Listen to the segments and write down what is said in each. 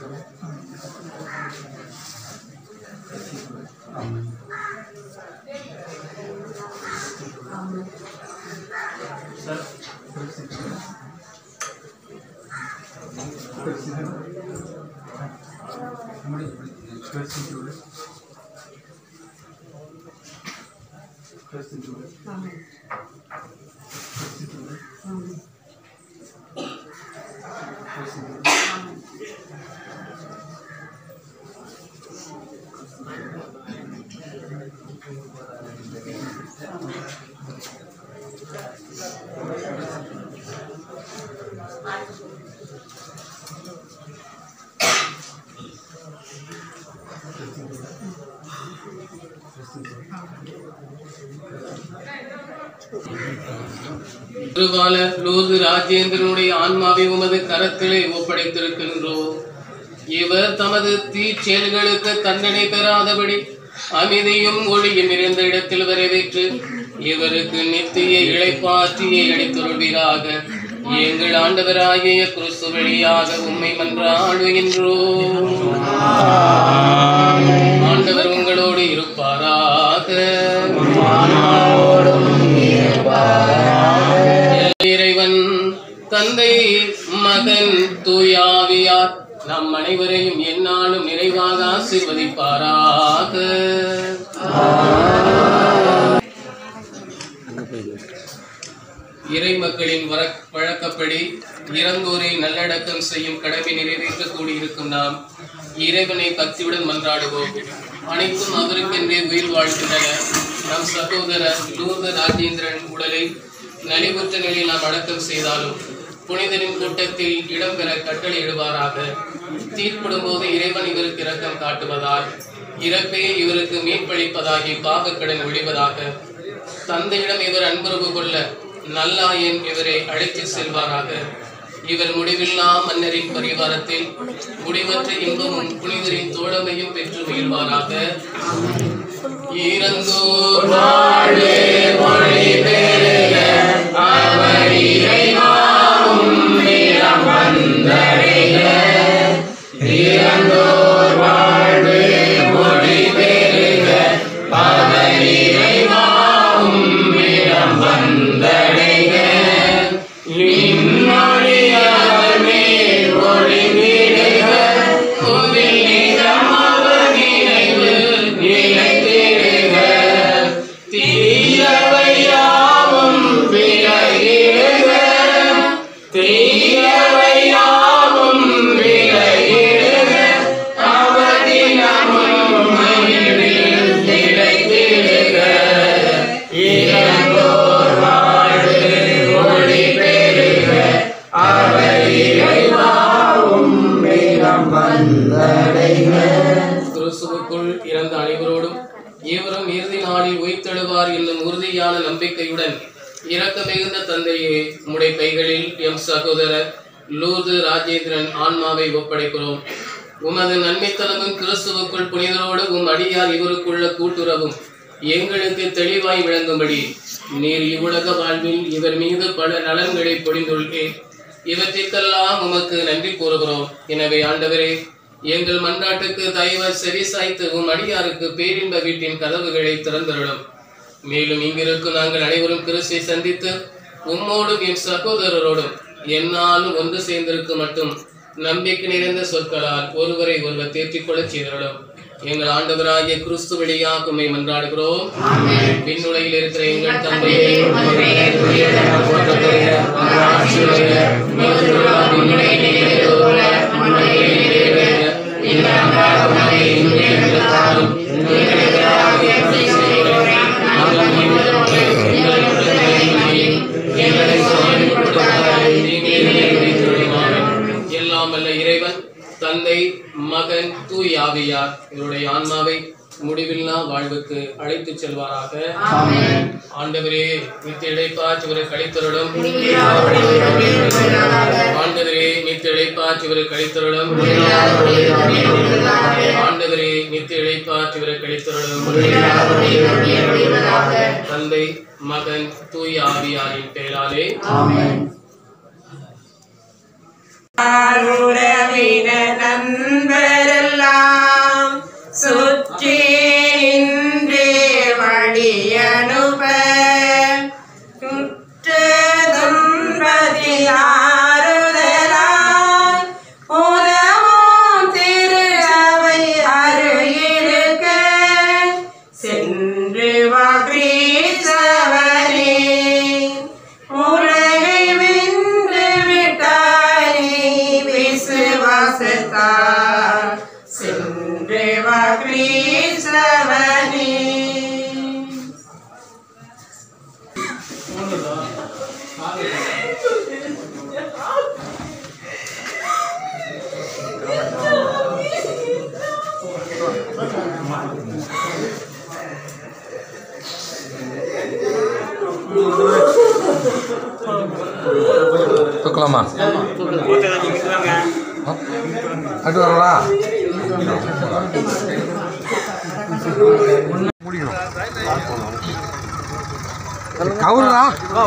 திருவாளர் லூது ராஜேந்திரனுடைய ஆன்மாவை உமது கரத்திலே ஒப்படைத்திருக்கின்றோம் இவர் தமது தீச்செயல்களுக்கு தண்டனை பெறாதபடி அமைதியும் ஒளியும் இருந்த இடத்தில் வரவேற்று இவருக்கு நித்திய இழைப்பாற்றியை அளித்துள்வீராக எங்கள் ஆண்டவராகிய கிறிஸ்து வழியாக உம்மை மன்றாடுகின்றோம் ஆண்டவர் உங்களோடு இருப்பாராக இறைவன் தந்தை மகன் தூயாவியார் நம் அனைவரையும் எந்நாளும் நிறைவாக ஆசீர்வதிப்பாராக இறை மக்களின் வர- வழக்கப்படி இறந்தோரை நல்லடக்கம் செய்யும் கடமை நிறைவேற்ற கூடியிருக்கும் நாம் இறைவனை பக்தியுடன் மன்றாடுவோம் அனைத்தும் அவருக்கென்றே உயிர் வாழ்கின்றன நம் சகோதரர் லூத ராஜேந்திரன் உடலை நலிவுற்ற நிலையில் நாம் அடக்கம் செய்தாலும் புனிதரின் கூட்டத்தில் இடம்பெற கட்டளையிடுவாராக தீர்ப்பிடும் போது இறைவன் இவருக்கு இரக்கம் காட்டுவதால் இறப்பே இவருக்கு மீன்பளிப்பதாகி பாவக்கடன் ஒழிவதாக தந்தையிடம் இவர் அன்புறவு கொள்ள நல்லாயன் இவரை அழைத்து செல்வாராக இவர் முடிவில்லா மன்னரின் பரிவாரத்தில் முடிவற்ற இன்பமும் புனிதரின் தோழமையும் பெற்று மகிழ்வாராக இறந்தோர் வாழ்வே மொழி பெருக அவர் இறைவாவும் நிலம் வந்தடைக இறந்தோர் வாழ்வே மொழி பெருக அவர் இறைவாவும் நிலம் வந்தடைக இம்மொழியார் மேல் ஒளிந்திடுக கோவில் நிலம் அவர் நினைவு நிலைத்திடுக தீயவையாவும் விலகிடுக தீயவையாவும் விலகிடுக அவர் தினமும் மகிழ்வில் நிலைத்திடுக இறந்தோர் வாழ்வு ஒளி பெருக அவர் இறைவாவும் மேலம் கிறிஸ்துவுக்குள் இறந்த அனைவரோடும் இவரும் இறுதி நாளில் உயிர்த்தெழுவார் என்னும் உறுதியான நம்பிக்கையுடன் இரக்க மிகுந்த தந்தையே உம்முடைய கைகளில் எம் சகோதரர் லூது ராஜேந்திரன் ஆன்மாவை ஒப்படைக்கிறோம் உமது நன்மைத்தனமும் கிறிஸ்துவுக்குள் புனிதரோடு உம் அடியார் இவருக்குள்ள கூட்டுறவும் எங்களுக்கு தெளிவாய் விளங்கும்படி நீர் இவ்வுலக வாழ்வில் இவர் மீது பல நலன்களை பொழிந்துள்ளேன் இவற்றிற்கெல்லாம் உமக்கு நன்றி கூறுகிறோம் எனவே ஆண்டவரே எங்கள் மன்றாட்டுக்கு தயவர் செவி சாய்த்து உம் அடியாருக்கு பேரின்ப வீட்டின் கதவுகளை திறந்தருளும் மேலும் இங்கிருக்கும் நாங்கள் அனைவரும் கிறிஸ்தை சந்தித்து உம்மோடும் என் சகோதரரோடும் என்னாலும் ஒன்று சேர்ந்திருக்கு மட்டும் நம்பிக்கை நிறைந்த சொற்களால் ஒருவரை ஒருவர் தேற்றிக் கொள்ளச் செய்தருளும் எங்கள் ஆண்டவராகிய கிறிஸ்து வழியாக உம்மை மன்றாடுகிறோம் விண்ணுலகில் இருக்கிற எங்கள் தந்தையே உமது பெயர் தூயது என போற்றப்படுக. உமது ஆட்சி வருக. உமது திருவுளம் விண்ணுலகில் நிறைவேறுவது போல மண்ணுலகிலும் நிறைவேறுக. எங்கள் அன்றாட உணவை இன்று எங்களுக்கு தாரும். எங்களுக்கு எதிராக குற்றம் செய்வோரை நாங்கள் மன்னிப்பது போல எங்கள் குற்றங்களை மன்னியும். எங்களை சோதனைக்கு உட்படுத்தாதே. தீமையிலிருந்து எங்களை விடுவித்தருளும். எல்லாம் வல்ல இறைவன் தந்தை மகன் தூய் ஆவியார் இவருடைய ஆன்மாவை முடிவில்லா வாழ்வுக்கு அழைத்துச் செல்வாராக ஆண்டவரே நித்திய இழைப்பாற்றி இவரை கழித்தருளும் ஆண்டவரே நித்திய இழைப்பாற்றி இவரை கழித்தருளும் ஆண்டவரே நித்திய இழைப்பாற்றி இவரை கழித்தருளும் தந்தை மகன் தூய் ஆவியாரின் பெயராலே உறவின நண்ப செத்தார் சென்றே வா கிறிஸ்தவனே தூக்கலாமா அட்டு வரலா கவுரா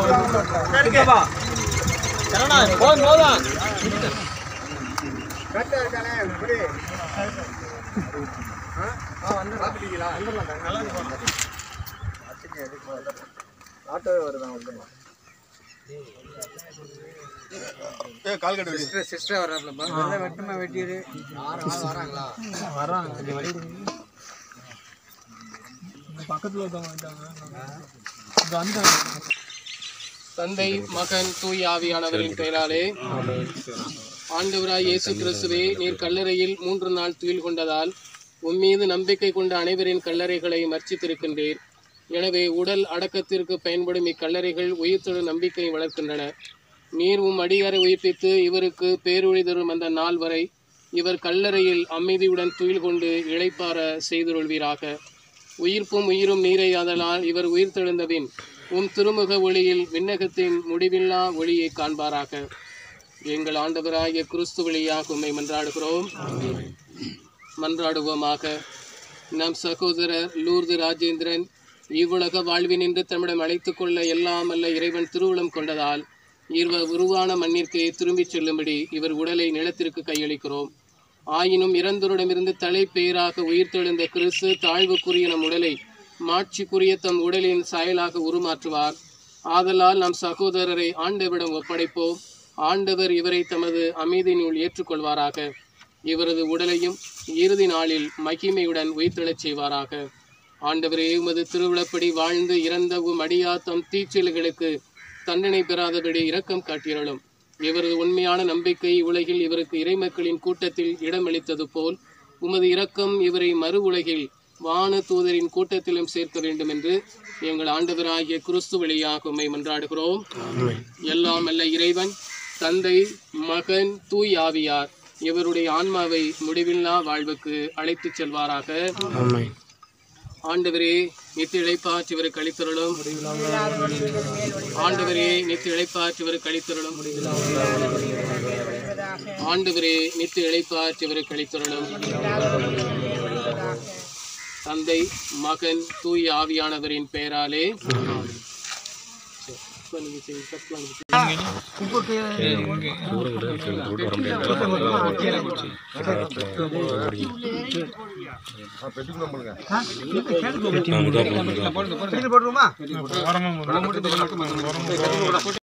தந்தை மகன் தூய் ஆவியானவரின் பெயராலே ஆண்டவராய் இயேசு கிறிஸ்துவே நீர் கல்லறையில் மூன்று நாள் துயில் கொண்டதால் உம்மீது நம்பிக்கை கொண்ட அனைவரின் கல்லறைகளை மர்ச்சித்திருக்கின்றீர் எனவே உடல் அடக்கத்திற்கு பயன்படும் இக்கல்லறைகள் உயிர்த்தொழு நம்பிக்கை வளர்க்கின்றன நீர் உம் அடியாரை உயிர்ப்பித்து இவருக்கு பேரொழி தரும் அந்த நாள் வரை இவர் கல்லறையில் அமைதியுடன் துயில் கொண்டு இளைப்பார செய்துருள்வீராக உயிர்ப்பும் உயிரும் நீரை ஆதலால் இவர் உயிர்த்தெழுந்தபின் உம் திருமுக ஒளியில் விண்ணகத்தின் முடிவில்லா ஒளியை காண்பாராக எங்கள் ஆண்டவராகிய கிறிஸ்து வழியாக உம்மை மன்றாடுகிறோம் மன்றாடுவோமாக நம் சகோதரர் லூர்து ராஜேந்திரன் இவ்வுலக வாழ்வினின்று தம்மிடம் அழைத்துக் கொள்ள எல்லாம் அல்ல இறைவன் திருவுளம் கொண்டதால் இவர் உருவான மண்ணிற்கு திரும்பிச் செல்லும்படி இவர் உடலை நிலத்திற்கு கையளிக்கிறோம் ஆயினும் இறந்தோரிடமிருந்து தலை பேராக உயிர்த்தெழுந்த கிறிஸ்து தாழ்வுக்குரிய நம் உடலை மாட்சிக்குரிய தம் உடலின் சாயலாக உருமாற்றுவார் ஆதலால் நம் சகோதரரை ஆண்டவரிடம் ஒப்படைப்போம் ஆண்டவர் இவரை தமது அமைதியினுள் ஏற்றுக்கொள்வாராக இவரது உடலையும் இறுதி நாளில் மகிமையுடன் உயிர்த்தெழச் செய்வாராக ஆண்டவரே உமது திருவிழப்படி வாழ்ந்து இறந்த உம் அடியா தம் தீச்செயல்களுக்கு தண்டனை பெறாதபடி இரக்கம் காட்டியருளும் இவரது உண்மையான நம்பிக்கை உலகில் இவருக்கு இறைமக்களின் கூட்டத்தில் இடமளித்தது போல் உமது இரக்கம் இவரை மறு உலகில் வான தூதரின் கூட்டத்திலும் சேர்க்க வேண்டும் என்று எங்கள் ஆண்டவராகிய கிறிஸ்து வழியாக உம்மை மன்றாடுகிறோம் எல்லாம் அல்ல இறைவன் தந்தை மகன் தூய் ஆவியார் இவருடைய ஆன்மாவை முடிவில்லா வாழ்வுக்கு அழைத்துச் செல்வாராக ஆண்டவரே நித்திய இழைப்பாற்றி இவருக்கு அளித்தருளும் ஆண்டவரே நித்திய இழைப்பாற்றி இவருக்கு அளித்தருளும் ஆண்டவரே நித்திய இழைப்பாற்றி இவருக்கு அளித்தருளும் தந்தை மகன் தூய் ஆவியானவரின் பெயராலே போட்டுருமா